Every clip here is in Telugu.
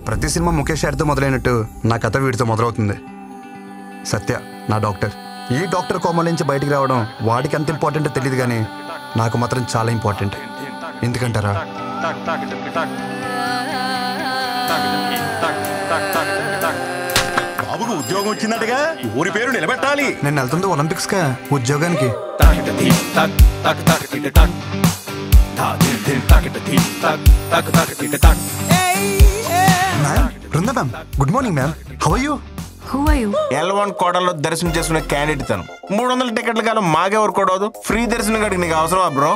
ప్రతి సినిమా ముఖేష్ యాడ్తో మొదలైనట్టు నా కథ వీడితో మొదలవుతుంది సత్య నా డాక్టర్ ఈ డాక్టర్ కోమల నుంచి బయటికి రావడం వాడికి ఎంత ఇంపార్టెంట్ తెలియదు కానీ నాకు మాత్రం చాలా ఇంపార్టెంట్ ఎందుకంటారా బాబుకు ఉద్యోగం వచ్చిందటగా ఊరి పేరు నిలబెట్టాలి నేను వెళ్తుంది ఒలింపిక్స్గా ఉద్యోగానికి ma'am Brinda ma'am good morning ma'am how you who are you L one కోటలో దర్శనం చేసుకునే క్యాండిడేట్ తను మూడు వందల టికెట్ల కాలం మాకెవరు కూడదు ఫ్రీ దర్శనం గడికి నీకు అవసరమా బ్రో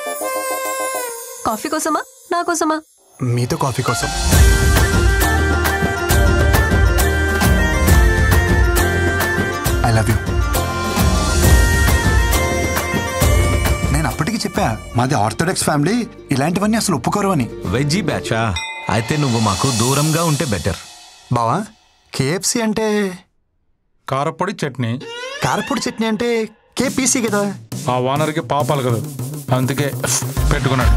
కాఫీ కోసమా నా కోసమా మీతో కాఫీ కోసం ఐ లవ్ యూ నేను అప్పటికి చెప్పా మాది ఆర్థోడాక్స్ ఫ్యామిలీ ఇలాంటివన్నీ అసలు ఒప్పుకోరు అని వెజ్జీ బ్యాచా అయితే నువ్వు మాకు దూరంగా ఉంటే బెటర్ బావా కేఎఫ్సి అంటే కారపొడి చట్నీ కారపూడి చట్నీ అంటే కేపీసీ కదా ఆ ఓనర్కి పాపాలు కదా అందుకే పెట్టుకున్నాడు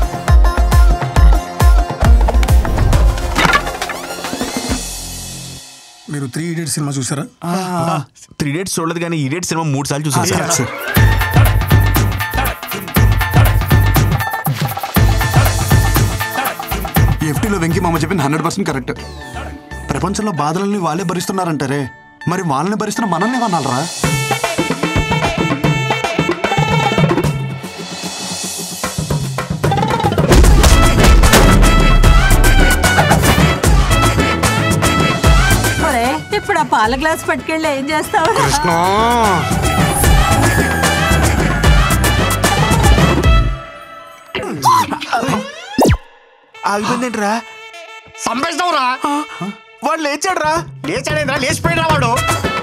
మీరు త్రీ ఇడియట్ సినిమా చూసారా త్రీ డేట్స్ చూడలేదు కానీ ఈ డేట్ సినిమా మూడు సార్లు చూసాను ఎఫ్టీలో వెంకీ మామ చెప్పింది హండ్రెడ్ పర్సెంట్ కరెక్ట్ ప్రపంచంలో బాధలన్నీ వాళ్ళే భరిస్తున్నారంటారే మరి వాళ్ళని భరిస్తున్న మనల్ని వనాలరా ఒరే ఇప్పుడు ఆ పాల గ్లాస్ పట్టుకెళ్ళి ఏం చేస్తావు కృష్ణ ఆగిపోయిందేంట్రా సంపేస్తావురా వాడు లేచాడు రా లేచాడేంద్రా లేచిపోయినా వాడు